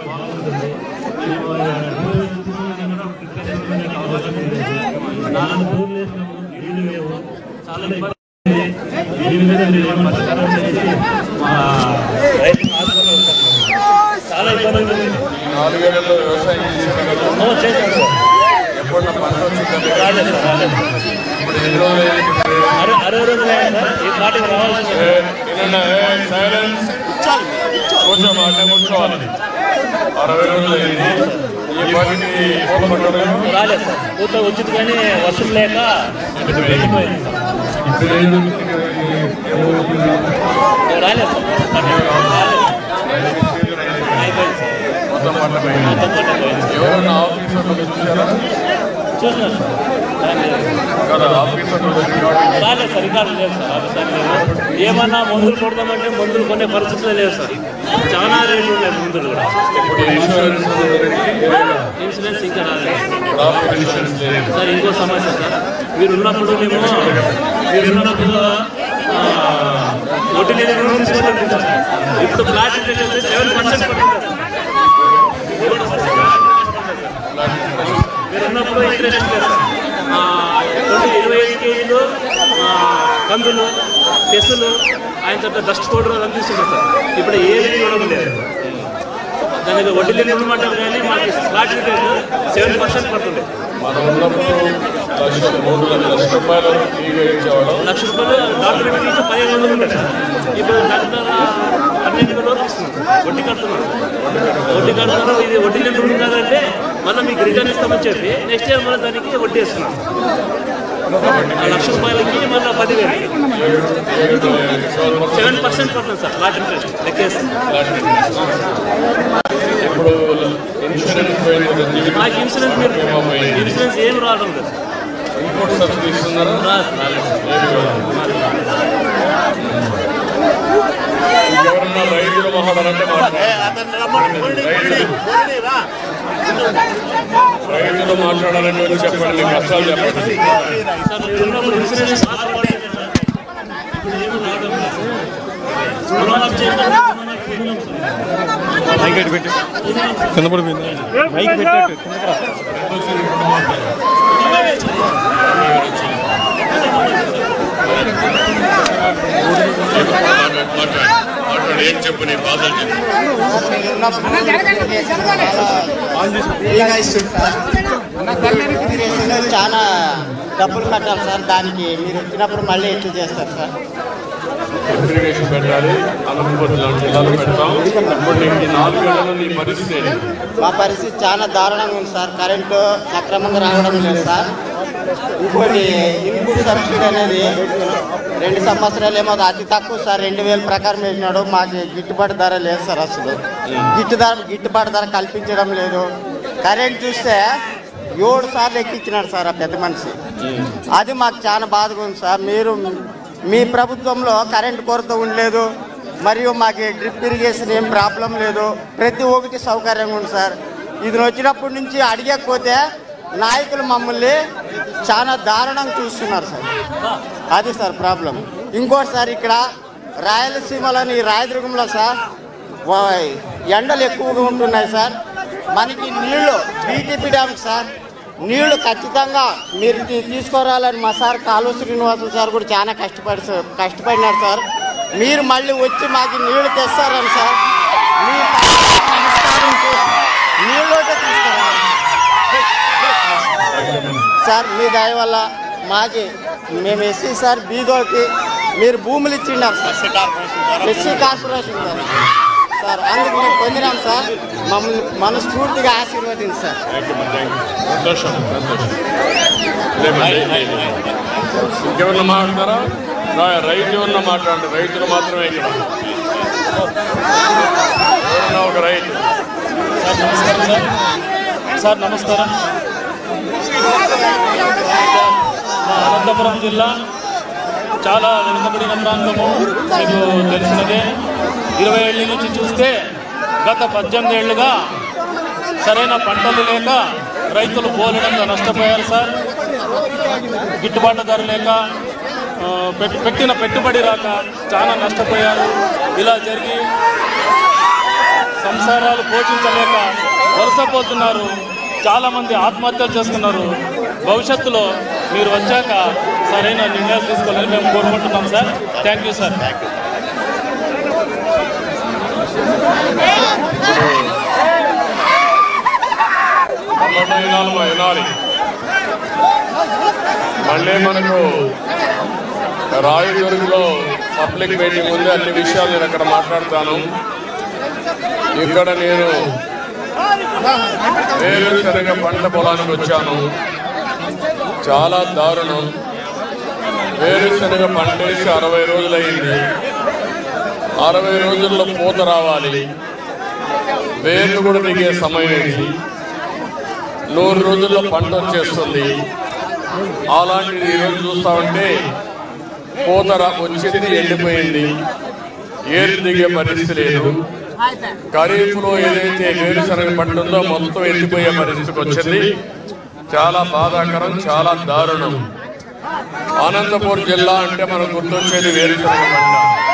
బాగుంటుంది మేము నాలుగు టూర్లు వేసినాము నీళ్లు లేవు చాలా ఇబ్బంది ఉంది. దీని మీద మీరు ఏం పరిష్కారం చేసి మా రైతులను ఆదుకోవాలి సార్. చాలా ఇబ్బంది ఉంది నాలుగేళ్లలో వ్యవసాయం చేసిన కదా ఓ, చేశాను సార్. ఎప్పుడన్నా పంట వచ్చిందంటే రాలేదు సార్ రాలేదు ఇప్పుడు ఎన్ని రోజులు అయింది? అరవై అరవై రోజులు అయ్యాయి సార్ ఈ పార్టీకి రావాల్సింది ఏ, వినండి, ఏ, సైలెన్స్ కొంచెం అట్లా కూర్చోవాలి అరవై రోజులు అయింది ఈ పాటికి పూల పట్టడం రాలేదు సార్ పూర్తిగా వచ్చింది కానీ వర్షం లేక వెళ్ళిపోయింది సార్ ఇప్పుడు ఏం జరుగుతుంది? రాలేదు సార్ రాలేదు. అయిపోయింది సార్ మొత్తం పంట పోయింది. మొత్తం పంట పోయింది ఎవరన్నా ఆఫీసర్లు చూసారా చూసినా సార్ రాలేదు. కదా ఆఫీసర్లు రికార్డు రాలేదు సార్ రికార్డు లేదు సార్ ఆఫీసర్ లేదు ఏమన్నా మందులు కొడదామంటే మందులు కొనే పరిస్థితులు లేవు సార్ చాలా రేట్లు ఉన్నాయి మందులు కూడా ఇప్పుడు ఇన్సూరెన్స్ ఇన్సూరెన్స్ ఇంకా రాలేదు క్రాప్ ఇన్సూరెన్స్ లేదు సార్ ఇంకో సమస్య సార్ మీరు ఉన్నప్పుడు మేము మీరు ఉన్నప్పుడు ఆ, వడ్డీ లేని రుణం తీసుకుంటాం సార్ ఇప్పుడు ఫ్లాట్ ఇంట్రెస్ట్ వస్తే సెవెన్ పర్సెంట్ పడుతుంది సార్. మీరు ఉన్నప్పుడు ఇంట్రెస్ట్ లేదు సార్ ఆ, ట్వంటీ ఇరవై ఐదు కేజీలు ఆ, కందులు పెసులు ఆయన తర్వాత డస్ట్ పౌడర్ అలా తీసుకుంటారు సార్ ఇప్పుడు ఏది ఇవ్వడం లేదు దానికి వడ్డీ లేని రుణం అంటారు కానీ మాకు ఫ్లాట్ ఇంట్రెస్ట్ సెవెన్ పర్సెంట్ పడుతుంది మనం ఉన్నప్పుడు లక్ష మూడు లక్షల రూపాయలు ఫ్రీగా ఇచ్చేవాళ్ళం లక్ష రూపాయలు డాక్యుమెంట్ ఇస్తే పదిహేను వందలు ఉంటాయి సార్ ఇప్పుడు దగ్గర పన్నెండు వేల వరకు ఇస్తున్నారు వడ్డీ కడుతున్నారు వడ్డీ కడుతున్నారు ఇది వడ్డీ లేని రుణం కాదంటే మళ్ళీ మీకు రిటర్న్ ఇస్తామని చెప్పి నెక్స్ట్ ఇయర్ మళ్ళీ దానికి వడ్డీ ఇస్తున్నారు ఆ లక్ష రూపాయలకి మళ్ళీ పదివేలు సెవెన్ పర్సెంట్ పడుతుంది సార్ లాట్ ఇంట్రెస్ట్ లెక్కేసి ఇప్పుడు ఇన్సూరెన్స్ పోయింది జీవితం మాకు ఇన్సూరెన్స్ మీరు బీమా పోయింది ఇన్సూరెన్స్ ఏం రావడం లేదు ఇంకోటి సబ్సిడీ ఇస్తున్నారా రాదు రాలేదు ఇంకెవరన్నా రైతుల మహాడనంటే రైతులు మాట్లాడాలని వచ్చి చెప్పండి మీ కష్టాలు చెప్పండి సార్ మీరు ఉన్నప్పుడు ఇన్సూరెన్స్ ఆధారపడి సార్ ఇప్పుడు ఏమీ రావడం లేదు రుణమాఫీ చేయడం కింద పడిపోయింది మైక్ పెట్టేట్టు మాట్లాడు ఏం చెప్పు నీ బాధలు చెప్పు ఇరిగేషన్ చాలా డబ్బులు కట్టాలి సార్ దానికి మీరు వచ్చినప్పుడు మళ్ళీ ఎట్లు చేస్తారు సార్ ఇరిగేషన్ పెట్టాలి అనంతపురం జిల్లాలో పెడతాం ఇప్పుడు నీకు ఈ నాలుగేళ్లలో నీ పరిస్థితి ఏంటి? మా పరిస్థితి చాలా దారుణంగా ఉంది సార్ కరెంటు సక్రమంగా రావడం లేదు సార్ ఇంకోటి ఇన్పుట్ సబ్సిడీ అనేది రెండు సంవత్సరాలు ఏమో అతి తక్కువ సార్ రెండు వేల ప్రకారం వేసినాడు మాకు గిట్టుబాటు ధర లేదు సార్ అసలు గిట్టు ధర గిట్టుబాటు ధర కల్పించడం లేదు కరెంట్ చూస్తే ఏడు సార్లు ఎక్కించినాడు సార్ ఆ పెద్ద మనిషి అది మాకు చాలా బాధగా ఉంది సార్ మీరు మీ ప్రభుత్వంలో కరెంట్ కొరత ఉండలేదు మరియు మాకు డ్రిప్ ఇరిగేషన్ ఏం ప్రాబ్లం లేదు ప్రతి ఒక్కటి సౌకర్యంగా ఉంది సార్ ఇది వచ్చినప్పటి నుంచి అడిగకపోతే నాయకులు మమ్మల్ని చాలా దారుణంగా చూస్తున్నారు సార్ అది సార్ ప్రాబ్లం ఇంకోటి సార్ ఇక్కడ రాయలసీమలోని రాయదుర్గంలో సార్ వా- ఎండలు ఎక్కువగా ఉంటున్నాయి సార్ మనకి నీళ్లు బీటీపీ డ్యామ్ సార్ నీళ్లు ఖచ్చితంగా మీరు తీ- తీసుకురావాలని మా సార్ కాలువ శ్రీనివాసులు సార్ కూడా చాలా కష్టపడి సార్ కష్టపడినారు సార్ మీరు మళ్ళీ వచ్చి మాకు నీళ్లు తెస్తారని సార్ మీ నమస్కారం చేసి నీళ్ళు ఒకటే తీసుకురావాలి సార్ మీ దయ వల్ల మాకి మేము ఎస్సీ సార్ బీదోకి మీరు భూములు ఇచ్చిండారు sir SC corporation sir sir అందుకు మేము పొందినాం సార్ మమ్మల్ని మనస్ఫూర్తిగా ఆశీర్వదించి సార్ సంతోషం సంతోషం లేదండి, లేదు. ఇంకెవరన్నా మాట్లాడతారా రా- రైతు ఎవరన్నా మాట్లాడండి రైతులు మాత్రమే ఇక్కడ ఎవరన్నా ఒక రైతు సార్ నమస్కారం సార్ సార్ నమస్కారం మా అనంతపురం జిల్లా చాలా వెనుకబడిన ప్రాంతము మీకు తెలిసినదే ఇరవై ఏళ్ళ నుంచి చూస్తే గత పద్దెనిమిది ఏళ్ళుగా సరైన పంటలు లేక రైతులు పోలడంతో నష్టపోయారు సార్ గిట్టుబాటు ధర లేక ఆ, పెట్- పెట్టిన పెట్టుబడి రాక చాలా నష్టపోయారు ఇలా జరిగి సంసారాలు పోషించలేక వలసపోతున్నారు చాలామంది ఆత్మహత్యలు చేసుకున్నారు భవిష్యత్తులో మీరు వచ్చాక సరైన నిర్ణయాలు తీసుకోవాలని మేము కోరుకుంటున్నాం సార్ థ్యాంక్ యూ సార్ తొంభై నాలుగు వినాలి మళ్ళీ మనకు రాయదుర్గలో పబ్లిక్ మీటింగ్ ఉంది అన్ని విషయాలు నేను అక్కడ మాట్లాడతాను ఇక్కడ నేను వేరుశనగ పంట పొలానికి వచ్చాను చాలా దారుణం వేరుశనగ పంట వేసి అరవై రోజులైంది అరవై రోజుల్లో పూత రావాలి వేర్లు కూడా దిగే సమయం ఇది నూరు రోజుల్లో పంట వచ్చేస్తుంది అలాంటిది ఈరోజు చూస్తా ఉంటే పూత రా- వచ్చింది ఎండిపోయింది ఏరు దిగే పరిస్థితి లేదు ఖరీఫ్లో ఏదైతే వేరుశనగ పంట ఉందో మొత్తం ఎండిపోయే పరిస్థితికి వచ్చింది చాలా బాధాకరం చాలా దారుణం అనంతపూర్ జిల్లా అంటే మనకు గుర్తొచ్చేది వేరుశనగ పంట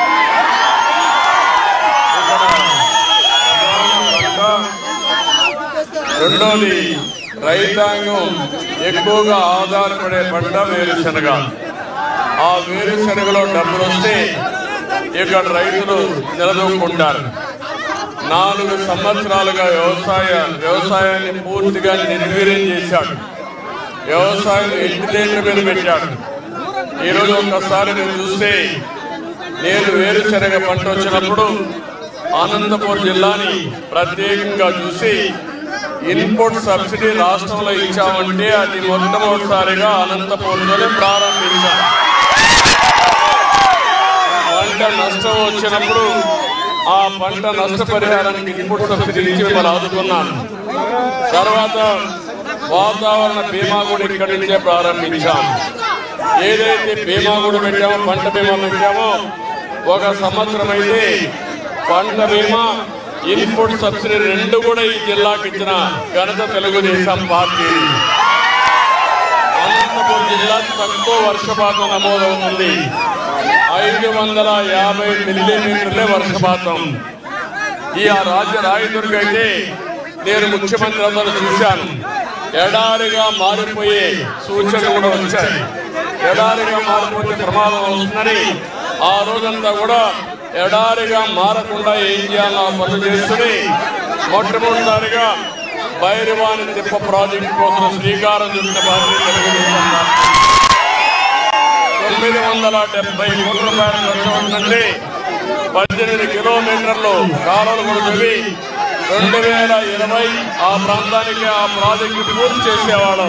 రెండోది రైతాంగం ఎక్కువగా ఆధారపడే పంట వేరుశనగ ఆ వేరుశనగలో డబ్బులు వస్తే ఇక్కడ రైతులు నిలదొక్కుంటారు నాలుగు సంవత్సరాలుగా వ్యవసాయ వ్యవసాయాన్ని పూర్తిగా నిర్వీర్యం చేశాడు వ్యవసాయం ఇంటిదేళ్ల మీద పెట్టాడు ఈరోజు ఒక్కసారి నేను చూస్తే నేను వేరుశనగ పంట వచ్చినప్పుడు అనంతపూర్ జిల్లాని ప్రత్యేకంగా చూసి ఇన్పుట్ సబ్సిడీ రాష్ట్రంలో ఇచ్చామంటే అది మొట్టమొదటిసారిగా అనంతపూర్లోనే ప్రారంభించాం పంట నష్టం వచ్చినప్పుడు ఆ పంట నష్టపరిహారానికి ఇన్పుట్ సబ్సిడీ ఇచ్చి మిమ్మల్ని ఆదుకున్నాను తర్వాత వాతావరణ బీమా కూడా ఇక్కడి నుంచే ప్రారంభించాం ఏదైతే బీమా కూడా పెట్టామో పంట బీమా పెట్టామో ఒక సంవత్సరం అయితే పంట బీమా ఇన్పుట్ సబ్సిడీ రెండు కూడా ఈ జిల్లాకి ఇచ్చిన ఘనత తెలుగుదేశం పార్టీ అనంతపురం జిల్లా తక్కువ వర్షపాతం నమోదవుతుంది ఐదు వందల యాభై మిల్లీమీటర్లే వర్షపాతం ఈ ఆ రాజ్య రాయదుర్గ అయితే నేను ముఖ్యమంత్రి అందరూ చూశాను ఎడారిగా మారిపోయే సూచనలు కూడా వచ్చాయి ఎడారిగా మారిపోతే ప్రమాదం వస్తుందని ఆ రోజంతా కూడా ఎడారిగా మారకుండా ఏం చేయాలో ఆ పనులు చేస్తుంది మొట్టమొదటిసారిగా బైరవాణి తిప్ప ప్రాజెక్టు కోసం శ్రీకారం చుట్టిన పార్టీ తెలుగుదేశం పార్టీ. తొమ్మిది వందల డెబ్బై కోట్ల రూపాయల ఖర్చు అవుతుందంటే పద్దెనిమిది కిలోమీటర్లు కాలువలు కూడా తవ్వి రెండు వేల ఇరవై ఆ ప్రాంతానికి ఆ ప్రాజెక్టు పూర్తి చేసేవాళ్ళం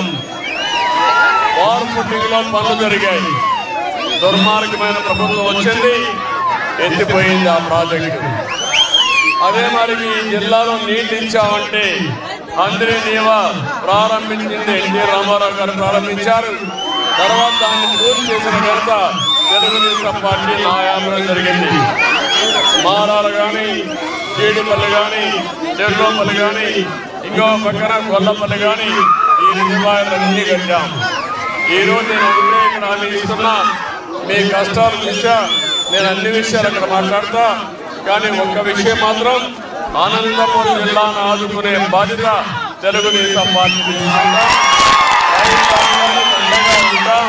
వార్ పుట్టింగ్ లో పనులు జరిగాయి దుర్మార్గమైన ప్రభుత్వం వచ్చింది ఎత్తిపోయింది ఆ ప్రాజెక్టు అదే మరి ఈ జిల్లాలో నీళ్లు ఇచ్చామంటే అందరి నీవ ప్రారంభించింది ఎన్టీ రామారావు గారు ప్రారంభించారు తర్వాత దాన్ని పూర్తి చేసిన ఘనత తెలుగుదేశం పార్టీ నాయామం జరిగింది మారాలు కానీ జీడిపల్లి కానీ చెర్లోపల్లి కానీ ఇంకో పక్కన గొల్లపల్లి కానీ ఈ రిజర్వాయర్లన్నీ కట్టాం ఈ రోజు నేను ఒకటే ఇక్కడ హామీ ఇస్తున్నా మీ కష్టాలు చూసా నేను అన్ని విషయాలు అక్కడ మాట్లాడతా కానీ ఒక్క విషయం మాత్రం అనంతపురం జిల్లాను ఆదుకునే బాధ్యత తెలుగుదేశం పార్టీ తీసుకుందా. రైతాంగాన్ని అండగా ఉంటాం.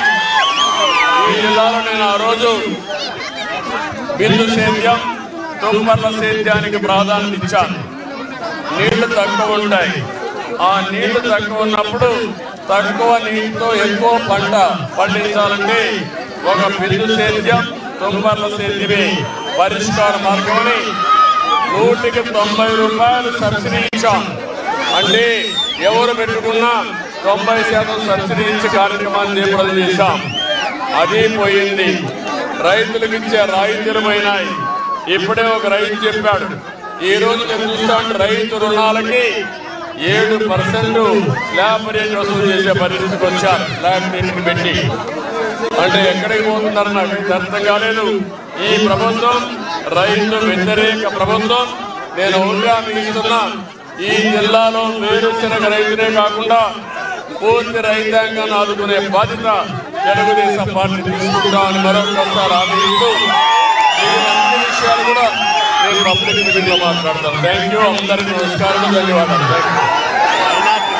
ఈ జిల్లాలో నేను ఆ రోజు బిందు సేద్యం తుమ్మర్ల సేద్యానికి ప్రాధాన్యత ఇచ్చాను నీళ్లు తక్కువ ఉంటాయి ఆ నీళ్లు తక్కువ ఉన్నప్పుడు తక్కువ నీటితో ఎక్కువ పంట పండించాలంటే ఒక బిందు సేద్యం తుమ్మర్ల సేద్యమే పరిష్కార మార్గమని నూటికి తొంభై రూపాయలు సబ్సిడీ ఇచ్చాం అంటే ఎవరు పెట్టుకున్నా తొంభై శాతం సబ్సిడీ ఇచ్చి కార్యక్రమాన్ని చేపడం చేశాం అది పోయింది రైతులకు ఇచ్చే రాయితీలు పోయినాయి ఇప్పుడే ఒక రైతు చెప్పాడు ఈ రోజు నేను చూస్తా ఉంటే రైతు రుణాలకి ఏడు పర్సెంట్ స్లాబ్ రేట్ వసూలు చేసే పరిస్థితికి వచ్చారు స్లాబ్ రేట్ని పెట్టి అంటే ఎక్కడికి పోతున్నారు నాకు అయితే అర్థం కాలేదు ఈ ప్రభుత్వం రైతు వ్యతిరేక ప్రభుత్వం నేను ఒకటిగా మిగిస్తున్నా ఈ జిల్లాలో వేరుశనగ రైతులే కాకుండా పూర్తి రైతాంగాన్ని ఆదుకునే బాధ్యత తెలుగుదేశం పార్టీ తీసుకుంటామని మరొకసారి హామీ ఇస్తూ ఈ అన్ని విషయాలు కూడా నేను పబ్లిక్ మీటింగ్ లో మాట్లాడతాను థ్యాంక్ యూ అందరికీ నమస్కారం ధన్యవాదాలు థ్యాంక్ యూ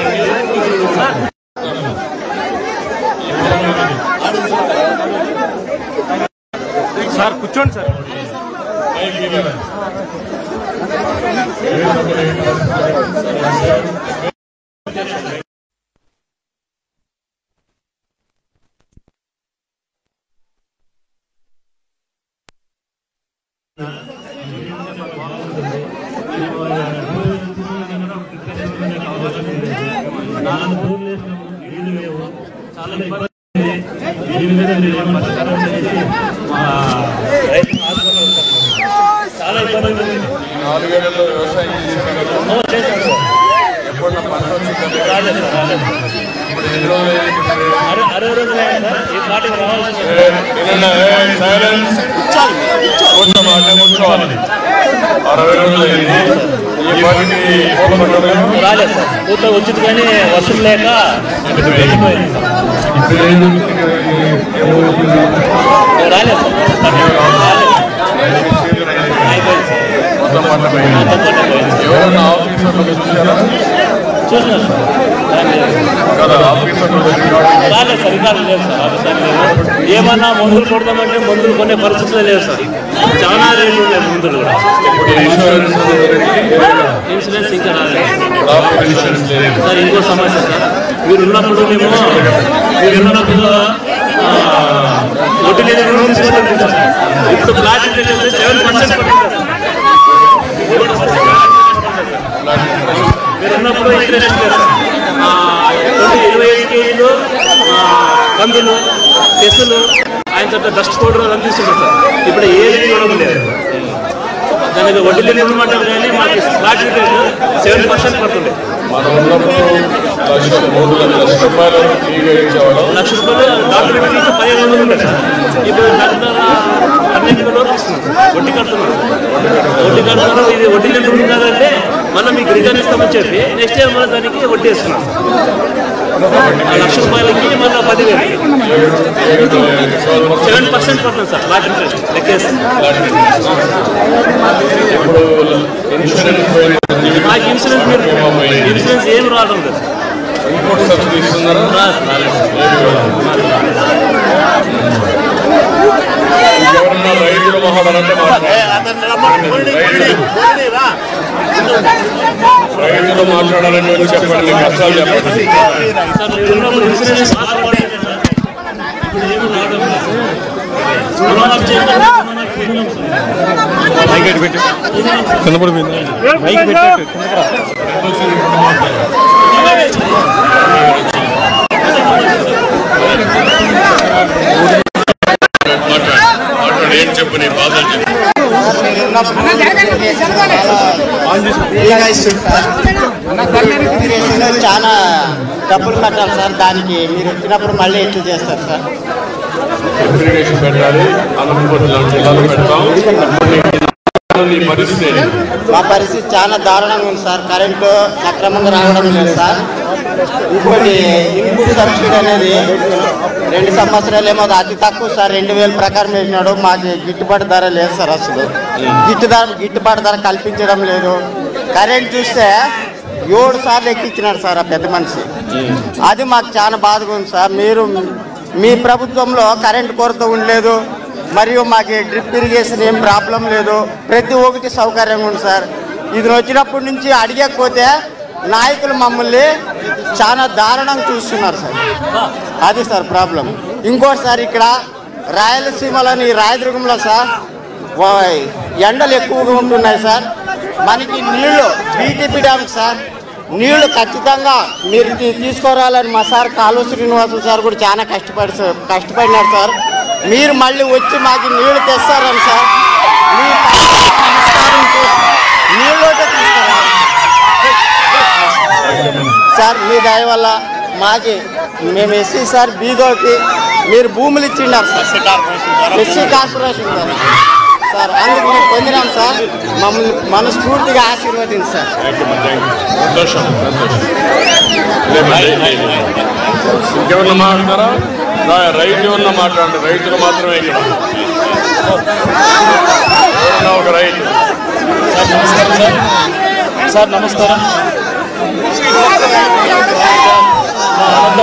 సార్ కూర్చోండి సార్ చాలా ఇబ్బంది ఉంది. దీని మీద మీరు ఏం పరిష్కారం అనేది మా రైతు ఆందోళన ఉంది. చాలా ఇబ్బంది ఉంది నాలుగేళ్లలో వ్యవసాయం చేసిన కదా ఓ, చేశాను సార్. ఎప్పుడన్నా పంట వచ్చిందంటే రాలేదు సార్, రాలేదు. ఇప్పుడు ఎన్ని రోజులు అయింది ఇప్పుడు రేపు? అరవై అరవై రోజులు అయింది సార్ ఈ పార్టీకి రావాల్సింది ఏ, వినండి, ఏ, సైలెన్స్ కొంచెం అట్లా కూర్చోవాలి అరవై రోజులు అయింది ఈ పనికి పూల పండుగ రాలేదు సార్ పూర్తిగా వచ్చింది కానీ వర్షం లేక ఇప్పుడు వెళ్ళిపోయింది సార్. ఇప్పుడు ఏం జరుగుతుంది? రాలేదు సార్ రాలేదు. అయిపోయింది సార్ మొత్తం పంట పోయింది. తప్పకుండా పోయింది ఎవరన్నా ఆఫీసర్లు చూసారా చూసినాను సార్ రాలేదు. కదా ఆఫీసర్లు రికార్డు రాలేదు సార్ రికార్డు లేదు సార్ ఆఫీసర్ లేదు ఏమన్నా మందులు కొడదామంటే మందులు కొనే పరిస్థితులు లేవు సార్ చాలా రేట్లు ఉన్నాయి మందులు కూడా ఇప్పుడు ఇన్సూరెన్స్ ఇన్సూరెన్స్ ఇంకా రాలేదు ప్రాపర్ ఇన్సూరెన్స్ లేదు సార్ ఇంకో సమస్య సార్ మీరు ఉన్నప్పుడు మేము మీరు ఉన్నప్పుడు ఆ, వడ్డీ లేని రుణం తీసుకుంటాం సార్ ఇప్పుడు ఫ్లాట్ ఇంట్రెస్ట్ సెవెన్ పర్సెంట్ మీరు ఉన్నప్పుడు ఇంట్రెస్ట్ లేదు సార్ ఆ, ట్వంటీ ఇరవై ఐదు కేజీలు ఆ, కందులు పెసులు ఆయన తర్వాత డస్ట్ పౌడర్ అలా తీసుకుంటారు సార్ ఇప్పుడు ఏది ఇవ్వడం లేదు దానికి వడ్డీ లేని రుణం అంటారు కానీ మాకు ఫ్లాట్ ఇంట్రెస్ట్ సెవెన్ పర్సెంట్ పడుతుంది మనం ఉన్నప్పుడు లక్ష మూడు లక్షల రూపాయలు ఫ్రీగా ఇచ్చేవాళ్ళం లక్ష రూపాయలు డాక్యుమెంట్ ఫీజు పదిహేను వందలు ఉంటుంది సార్ ఇప్పుడు దాంట్లో పన్నెండు వేల వరకు ఇస్తున్నారు వడ్డీ కడుతున్నారు వడ్డీ కడుతున్నారు ఇది వడ్డీ లేని రుణం కాదంటే మళ్ళీ మీకు రిటర్న్ ఇస్తామని చెప్పి నెక్స్ట్ ఇయర్ మళ్ళీ దానికి వడ్డీ ఇస్తున్నారు సార్ ఆ లక్ష రూపాయలకి మళ్ళీ పదివేలు సెవెన్ పర్సెంట్ పడుతుంది సార్ లాట్ ఇంట్రెస్ట్ లెక్కేసి ఇప్పుడు ఇన్సూరెన్స్ పోయింది మాకు ఇన్సూరెన్స్ మీరు ఇన్సూరెన్స్ ఏం రావడం లేదు సార్. ఇంకోటి సబ్సిడీ ఇస్తున్నారా రాదు, రాలేదు. ఎవరన్నా రైతుల మహాబలంటే రైతులు మాట్లాడాలని వచ్చి చెప్పండి మీ కష్టాలు చెప్పండి సార్ మీరు ఉన్నప్పుడు ఇన్సూరెన్స్ ఆధారపడి సార్. ఇప్పుడు ఏమీ రావడం లేదు సార్. రుణమాఫీ చేయాలి, రుణమాఫీ పెట్టినాం సార్. మైక్ ఎటు పెట్టు కింద పడిపోయింది మైక్ పెట్టేట్టు కింద పడ మాట్లాడు ఏం చెప్పు నీ బాధలు చెప్పు ఇరిగేషన్ చాలా డబ్బులు కట్టాలి సార్ దానికి మీరు వచ్చినప్పుడు మళ్ళీ ఎట్లు చేస్తారు సార్ అప్లికేషన్ పెట్టాలి అనంతపురం జిల్లాలో పెడతాం నీ పరిస్థితి ఏంటి? మా పరిస్థితి చాలా దారుణంగా ఉంది సార్ కరెంటు సక్రమంగా రావడం లేదు సార్ ఇంకోటి ఇన్పుట్ సబ్సిడీ అనేది రెండు సంవత్సరాలు ఏమో అతి తక్కువ సార్ రెండు వేల ప్రకారం వేసినాడు మాకు గిట్టుబాటు ధర లేదు సార్ అసలు గిట్టు ధర గిట్టుబాటు ధర కల్పించడం లేదు కరెంట్ చూస్తే ఏడు సార్లు ఎక్కించినాడు సార్ ఆ పెద్ద మనిషి అది మాకు చాలా బాధగా ఉంది సార్ మీరు మీ ప్రభుత్వంలో కరెంట్ కొరత ఉండలేదు మరియు మాకు డ్రిప్ ఇరిగేషన్ ఏం ప్రాబ్లం లేదు ప్రతి ఒక్కటి సౌకర్యంగా ఉంది సార్ ఇది వచ్చినప్పటి నుంచి అడిగకపోతే నాయకులు మమ్మల్ని చాలా దారుణంగా చూస్తున్నారు సార్ అది సార్ ప్రాబ్లం ఇంకోటి సార్ ఇక్కడ రాయలసీమలోని రాయదుర్గంలో సార్ వా- ఎండలు ఎక్కువగా ఉంటున్నాయి సార్ మనకి నీళ్లు బీటీపీ డ్యామ్ సార్ నీళ్లు ఖచ్చితంగా మీరు తీ- తీసుకురావాలని మా సార్ కాలువ శ్రీనివాసులు సార్ కూడా చాలా కష్టపడి సార్ కష్టపడినారు సార్ మీరు మళ్ళీ వచ్చి మాకు నీళ్లు తెస్తారని సార్ మీ నమస్కారంతో నీళ్ళు తీసుకురావాలి సార్ మీ దయ వల్ల మాకి మేము ఎస్సీ సార్ బీదోకి మీరు భూములు ఇచ్చిండారు sir SC corporation sir sir అందుకు మేము పొందినాం సార్ మమ్మల్ని మనస్ఫూర్తిగా ఆశీర్వదించి సార్ సంతోషం సంతోషం లేమ్మా, లే, లే, లే. ఇంకెవరన్నా మాట్లాడతారా రా- రైతు ఎవరన్నా మాట్లాడండి రైతులు మాత్రమే ఇక్కడ ఎవరన్నా ఒక రైతు సార్ నమస్కారం సార్ సార్ నమస్కారం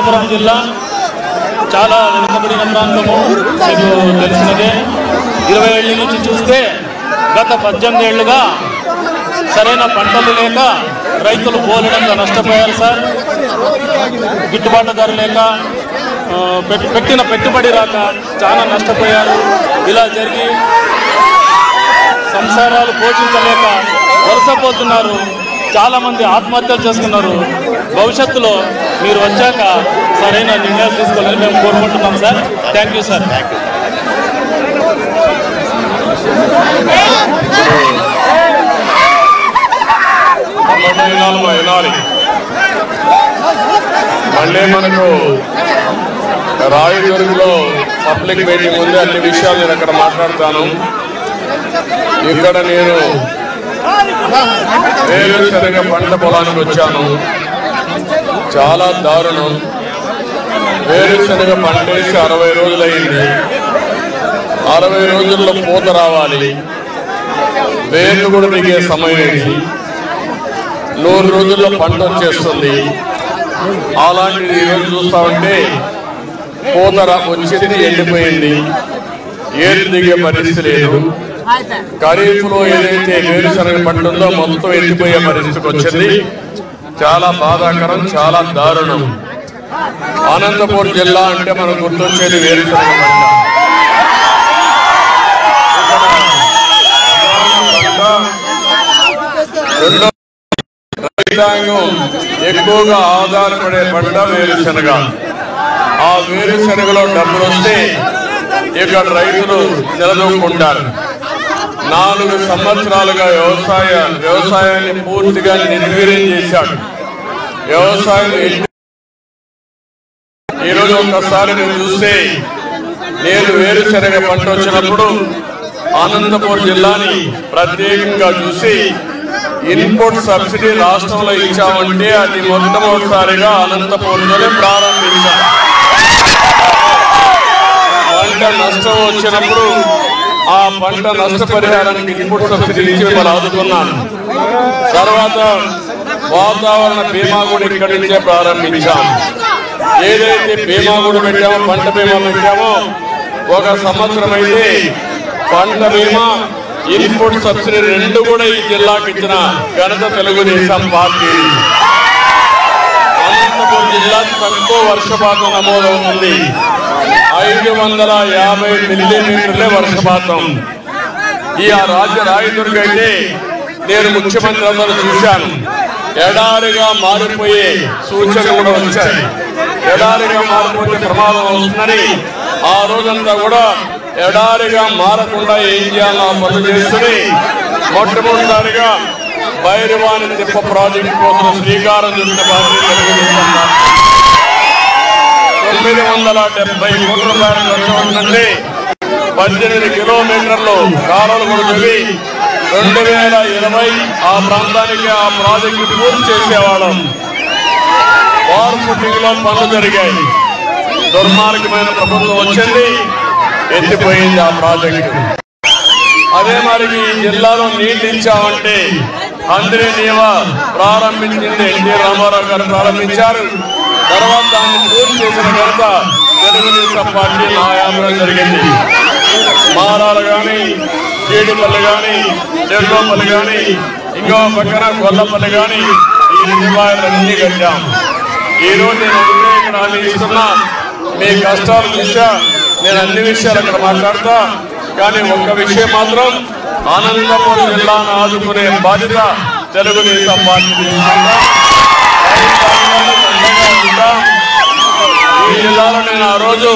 అనంతపురం జిల్లా చాలా వెనుకబడిన ప్రాంతము మీకు తెలిసినదే ఇరవై ఏళ్ళ నుంచి చూస్తే గత పద్దెనిమిది ఏళ్ళుగా సరైన పంటలు లేక రైతులు పోలడంగా నష్టపోయారు సార్ గిట్టుబాటు ధర లేక ఆ, పెట్- పెట్టిన పెట్టుబడి రాక చాలా నష్టపోయారు ఇలా జరిగి సంసారాలు పోషించలేక వలసపోతున్నారు చాలా మంది ఆత్మహత్యలు చేసుకున్నారు భవిష్యత్తులో మీరు వచ్చాక సరైన నిర్ణయాలు తీసుకోవాలని మేము కోరుకుంటున్నాం సార్ థ్యాంక్ యూ సార్ వినాలి వినాలి మళ్ళీ మనకు రాయదుర్గలో పబ్లిక్ మీటింగ్ ఉంది అన్ని విషయాలు నేను అక్కడ మాట్లాడతాను ఇక్కడ నేను వేరుశనగ పంట పొలానికి వచ్చాను చాలా దారుణం వేరుశనగ పంట వేసి అరవై రోజులైంది అరవై రోజుల్లో పూత రావాలి వేర్లు కూడా దిగే సమయం ఇది నూరు రోజుల్లో పంట వచ్చేస్తుంది అలాంటిది ఈరోజు చూస్తా ఉంటే పూత రా- వచ్చింది ఎండిపోయింది ఏరు దిగే పరిస్థితి లేదు ఖరీఫ్ లో ఏదైతే వేరుశనగ పంట ఉందో మొత్తం ఎండిపోయే పరిస్థితికి వచ్చింది చాలా బాధాకరం చాలా దారుణం అనంతపూర్ జిల్లా అంటే మనకు గుర్తొచ్చేది వేరుశనగ పంట రెండో రైతాంగం ఎక్కువగా ఆధారపడే పంట వేరుశనగ ఆ వేరుశనగలో డబ్బులు వస్తే ఇక్కడ రైతులు నిలదొక్కుంటారు నాలుగు సంవత్సరాలుగా వ్యవసాయ వ్యవసాయాన్ని పూర్తిగా నిర్వీర్యం చేశాడు వ్యవసాయం ఎట్టి- ఈరోజు ఒక్కసారి నేను చూస్తే నేను వేరుశనగ పంట వచ్చినప్పుడు అనంతపూర్ జిల్లాని ప్రత్యేకంగా చూసి ఇన్పుట్ సబ్సిడీ రాష్ట్రంలో ఇచ్చామంటే అది మొట్టమొదటిసారిగా అనంతపూర్లోనే ప్రారంభించాం పంట నష్టం వచ్చినప్పుడు ఆ పంట నష్టపరిహారానికి ఇన్పుట్ సబ్సిడీ ఇచ్చి మిమ్మల్ని ఆదుకున్నాను తర్వాత వాతావరణ బీమా కూడా ఇక్కడి నుంచే ప్రారంభించాం ఏదైతే బీమా కూడా పెట్టామో పంట బీమా పెట్టామో ఒక సంవత్సరం అయితే పంట బీమా ఇన్పుట్ సబ్సిడీ రెండు కూడా ఈ జిల్లాకి ఇచ్చిన ఘనత తెలుగుదేశం పార్టీ అనంతపురం జిల్లా తక్కువ వర్షపాతం నమోదవుతుంది ఐదు వందల యాభై మిల్లీమీటర్లే వర్షపాతం ఈ ఆ రాజ్య రాయదుర్గ అయితే నేను ముఖ్యమంత్రి అందరూ చూశాను ఎడారిగా మారిపోయే సూచనలు కూడా వచ్చాయి ఎడారిగా మారిపోతే ప్రమాదం వస్తుందని ఆ రోజంతా కూడా ఎడారిగా మారకుండా ఏం చేయాలో ఆ పనులు చేస్తుని మొట్టమొదటిసారిగా భైరవాణి తిప్ప ప్రాజెక్టు కోసం శ్రీకారం చుట్టిన బాధ్యత తెలుగుదేశం పార్టీ. తొమ్మిది వందల డెబ్బై కోట్ల రూపాయల ఖర్చు అవుతుందంటే పద్దెనిమిది కిలోమీటర్లు కాలువలు కూడా తవ్వి రెండు వేల ఇరవై ఆ ప్రాంతానికి ఆ ప్రాజెక్టు పూర్తి చేసేవాళ్ళం వార్ ఫుటింగ్ లో పనులు జరిగాయి దుర్మార్గమైన ప్రభుత్వం వచ్చింది ఎత్తిపోయింది ఆ ప్రాజెక్టు అదే మరి ఈ జిల్లాలో నీళ్లు ఇచ్చామంటే అందరి నియమ ప్రారంభించింది ఎన్టీ రామారావు గారు ప్రారంభించారు తర్వాత దాన్ని పూర్తి చేసిన ఘనత తెలుగుదేశం పార్టీ నాయాంలో జరిగింది మారాలు కానీ జీడిపల్లి కానీ చెడ్లోపల్లి కానీ ఇంకో పక్కన గొల్లపల్లి కానీ ఈ రిజర్వాయర్లన్నీ కట్టాం ఈ రోజు నేను ఒకటే ఇక్కడ హామీ ఇస్తున్నా మీ కష్టాలు చూసా నేను అన్ని విషయాలు అక్కడ మాట్లాడతా కానీ ఒక్క విషయం మాత్రం అనంతపురం జిల్లాను ఆదుకునే బాధ్యత తెలుగుదేశం పార్టీ తీసుకుందా. రైతాంగాన్ని చల్లగా ఉంచుతాం. ఈ జిల్లాలో నేను ఆ రోజు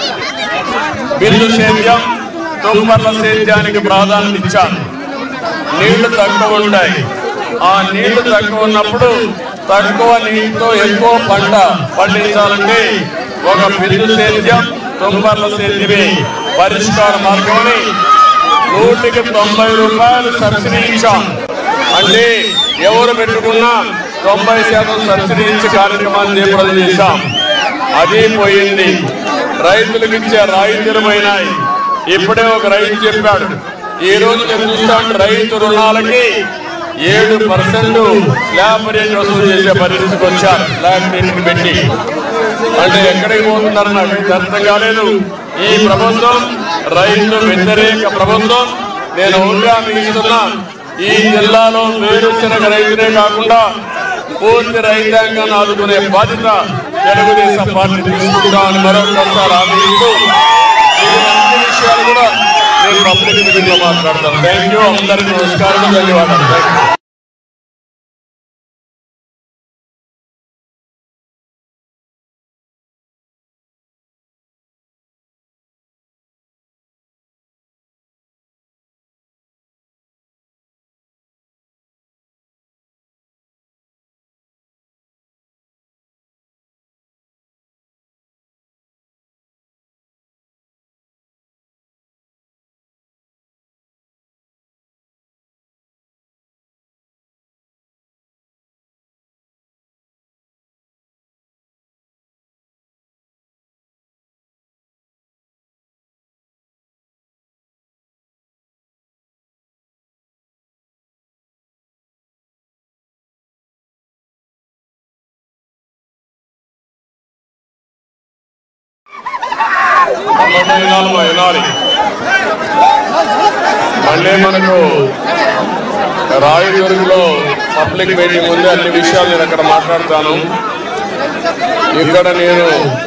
బిల్లు సేద్యం తుంపర్ల సేద్యానికి ప్రాధాన్యత ఇచ్చాను నీళ్లు తక్కువ ఉంటాయి ఆ నీళ్లు తక్కువ ఉన్నప్పుడు తక్కువ నీటితో ఎక్కువ పంట పండించాలంటే ఒక బిల్లు సేద్యం తుంపర్ల సేద్యమే పరిష్కార మార్గమని నూటికి తొంభై రూపాయలు సబ్సిడీ ఇచ్చాం అంటే ఎవరు పెట్టుకున్నా తొంభై శాతం సబ్సిడీ ఇచ్చి కార్యక్రమాన్ని చేపడం చేశాం అది పోయింది రైతులకు ఇచ్చే రాయితీలు పోయినాయి ఇప్పుడే ఒక రైతు చెప్పాడు ఈ రోజు నేను చూస్తాం రైతు రుణాలకి ఏడు పర్సెంట్ స్లాబ్ రేట్ వసూలు చేసే పరిస్థితికి వచ్చారు స్లాబ్ రేట్ పెట్టి అంటే ఎక్కడికి పోతున్నారని నాకు అర్థం కాలేదు ఈ ప్రభుత్వం రైతు వ్యతిరేక ప్రభుత్వం నేను ఊరిగా మీకు ఇస్తున్నా ఈ జిల్లాలో వేరుశనగ రైతులే కాకుండా పూర్తి రైతాంగాన్ని ఆదుకునే బాధ్యత తెలుగుదేశం పార్టీ తీసుకుంటామని మరొకసారి హామీ ఇస్తూ ఈ అన్ని విషయాలు కూడా నేను పబ్లిక్ మీటింగ్ లో మాట్లాడతాను థ్యాంక్ యూ అందరికీ నమస్కారం ధన్యవాదాలు థ్యాంక్ యూ తొంభై నాలుగు వినాలి మళ్ళీ మనకు రాయదుర్గలో పబ్లిక్ మీటింగ్ ఉంది అన్ని విషయాలు నేను అక్కడ మాట్లాడతాను ఇక్కడ నేను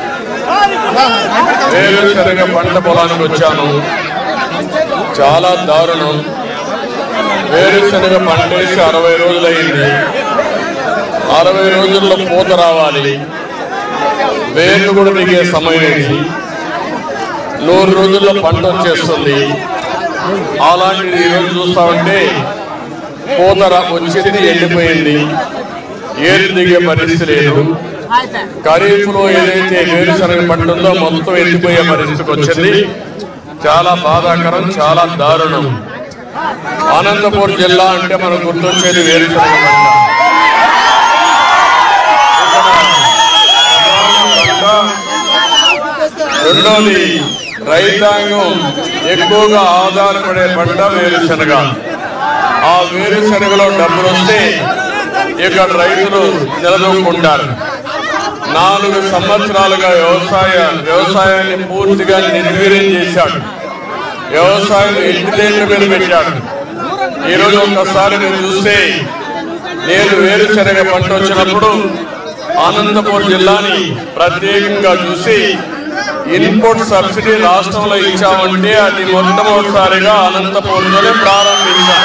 వేరుశనగ పంట పొలానికి వచ్చాను చాలా దారుణం వేరుశనగ పంట వేసి అరవై రోజులైంది అరవై రోజుల్లో పూత రావాలి వేర్లు కూడా దిగే సమయం ఇది నూరు రోజుల్లో పంట వచ్చేస్తుంది అలాంటిది ఈరోజు చూస్తా ఉంటే పూత రా- వచ్చింది ఎండిపోయింది ఏరు దిగే పరిస్థితి లేదు ఖరీఫ్ లో ఏదైతే వేరుశనగ పంట ఉందో మొత్తం ఎండిపోయే పరిస్థితికి వచ్చింది చాలా బాధాకరం చాలా దారుణం అనంతపూర్ జిల్లా అంటే మనకు గుర్తొచ్చేది వేరుశనగ పంట రెండోది రైతాంగం ఎక్కువగా ఆధారపడే పంట వేరుశనగ ఆ వేరుశనగలో డబ్బులు వస్తే ఇక్కడ రైతులు నిలదొక్కుంటారు నాలుగు సంవత్సరాలుగా వ్యవసాయ వ్యవసాయాన్ని పూర్తిగా నిర్వీర్యం చేశాడు వ్యవసాయం ఇంటిదేళ్ల మీద పెట్టాడు ఈరోజు ఒక్కసారి నేను చూస్తే నేను వేరుశనగ పంట వచ్చినప్పుడు అనంతపూర్ జిల్లాని ప్రత్యేకంగా చూసి ఇన్పుట్ సబ్సిడీ రాష్ట్రంలో ఇచ్చామంటే అది మొట్టమొదటిసారిగా అనంతపూర్లోనే ప్రారంభించాం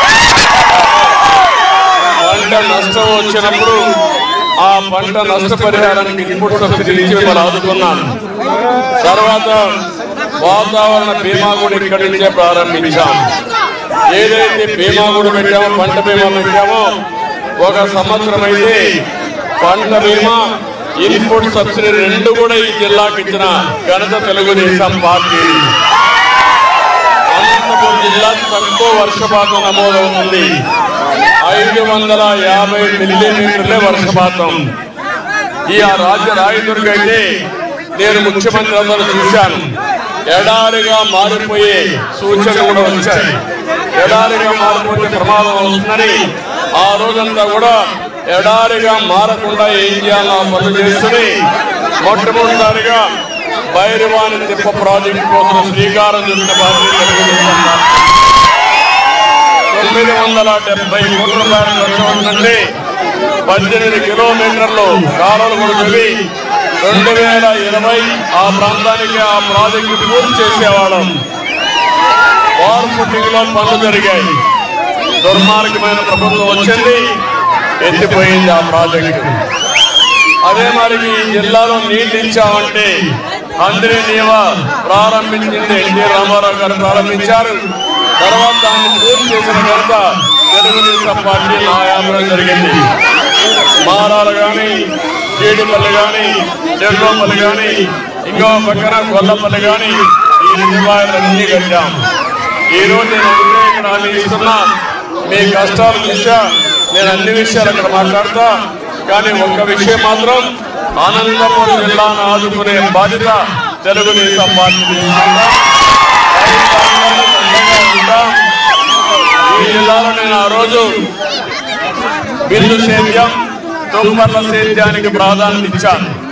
పంట నష్టం వచ్చినప్పుడు ఆ పంట నష్టపరిహారానికి ఇన్పుట్ సబ్సిడీ ఇచ్చి మిమ్మల్ని ఆదుకున్నాను తర్వాత వాతావరణ బీమా కూడా ఇక్కడి నుంచే ప్రారంభించాం ఏదైతే బీమా కూడా పెట్టామో పంట బీమా పెట్టామో ఒక సంవత్సరం అయితే పంట బీమా ఇన్పుట్ సబ్సిడీ రెండు కూడా ఈ జిల్లాకి ఇచ్చిన ఘనత తెలుగుదేశం పార్టీ అనంతపురం జిల్లా తక్కువ వర్షపాతం నమోదవుతుంది ఐదు వందల యాభై మిల్లీమీటర్లే వర్షపాతం ఈ ఆ రాజ్య రాయదుర్గ అయితే నేను ముఖ్యమంత్రి అందరూ చూశాను ఎడారిగా మారిపోయే సూచనలు కూడా వచ్చాయి ఎడారిగా మారిపోతే ప్రమాదం వస్తుందని ఆ రోజంతా కూడా ఎడారిగా మారకుండా ఏం చేయాలో ఆ పనులు చేస్తుంది మొట్టమొదటిసారిగా బైరవాణి తిప్ప ప్రాజెక్టు కోసం శ్రీకారం చుట్టిన బాధ్యత తెలుగుదేశం పార్టీ. తొమ్మిది వందల డెబ్బై కోట్ల రూపాయలు ఖర్చు అవుతుందంటే పద్దెనిమిది కిలోమీటర్లు కాలువలు కూడా తవ్వి రెండు వేల ఇరవై ఆ ప్రాంతానికి ఆ ప్రాజెక్టు పూర్తి చేసేవాళ్ళం వార్ పుట్టింగ్ లో పనులు జరిగాయి దుర్మార్గమైన ప్రభుత్వం వచ్చింది ఎత్తిపోయింది ఆ ప్రాజెక్టు అదే మరి ఈ జిల్లాలో నీళ్లు ఇచ్చామంటే అందరి నీవ ప్రారంభించింది ఎన్టీ రామారావు గారు ప్రారంభించారు తర్వాత దాన్ని పూర్తి చేసిన ఘనత తెలుగుదేశం పార్టీ నాయామం జరిగింది మారాలు కానీ జీడిపల్లి కానీ చెడ్లోపల్లి కానీ ఇంకో పక్కన గొల్లపల్లి కానీ ఈ రిజర్వాయర్లన్నీ కట్టాం ఈ రోజు నేను ఒకటే ఇక్కడ హామీ ఇస్తున్నా మీ కష్టాలు చూసా నేను అన్ని విషయాలు అక్కడ మాట్లాడతా కానీ ఒక్క విషయం మాత్రం అనంతపురం జిల్లాను ఆదుకునే బాధ్యత తెలుగుదేశం పార్టీ తీసుకుందా. రైతాంగాన్ని అండగా ఉంటాం. ఈ జిల్లాలో నేను ఆ రోజు బిల్లు సేద్యం తుమ్మర్ల సేద్యానికి ప్రాధాన్యత ఇచ్చాను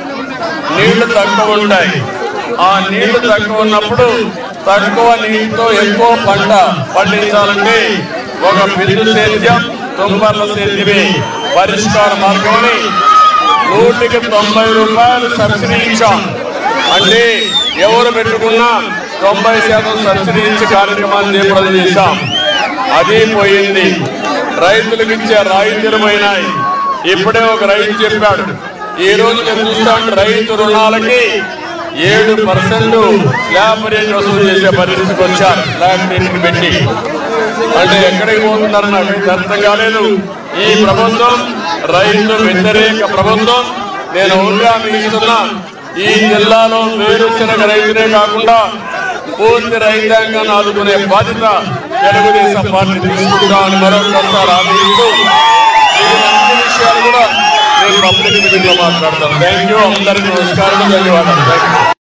నీళ్లు తక్కువ ఉంటాయి ఆ నీళ్లు తక్కువ ఉన్నప్పుడు తక్కువ నీటితో ఎక్కువ పంట పండించాలంటే ఒక బిందు సేద్యం తొంభర్ల సేద్యమే పరిష్కార మార్గమని నూటికి తొంభై రూపాయలు సబ్సిడీ ఇచ్చాం అంటే ఎవరు పెట్టుకున్నా తొంభై శాతం సబ్సిడీ ఇచ్చే కార్యక్రమాన్ని చేపడం చేశాం అది పోయింది రైతులకు ఇచ్చే రాయితీలు పోయినాయి ఇప్పుడే ఒక రైతు చెప్పాడు ఈ రోజు నేను చూస్తాం రైతు రుణాలకి ఏడు పర్సెంట్ స్లాబ్ రేట్ వసూలు చేసే పరిస్థితికి వచ్చారు స్లాబ్ రేట్ పెట్టి అంటే ఎక్కడికి పోతున్నారు నాకు ఇది అర్థం కాలేదు ఈ ప్రభుత్వం రైతు వ్యతిరేక ప్రభుత్వం నేను ఊరిగా మిగిస్తున్నా ఈ జిల్లాలో వేరుశనగ రైతులే కాకుండా పూర్తి రైతాంగాన్ని ఆదుకునే బాధ్యత తెలుగుదేశం పార్టీ తీసుకుంటామని మరొకసారి హామీ ఇస్తూ ఈ అన్ని విషయాలు కూడా నేను పబ్లిక్ మీటింగ్ లో మాట్లాడతాను థ్యాంక్ యూ అందరికీ నమస్కారం ధన్యవాదాలు థ్యాంక్ యూ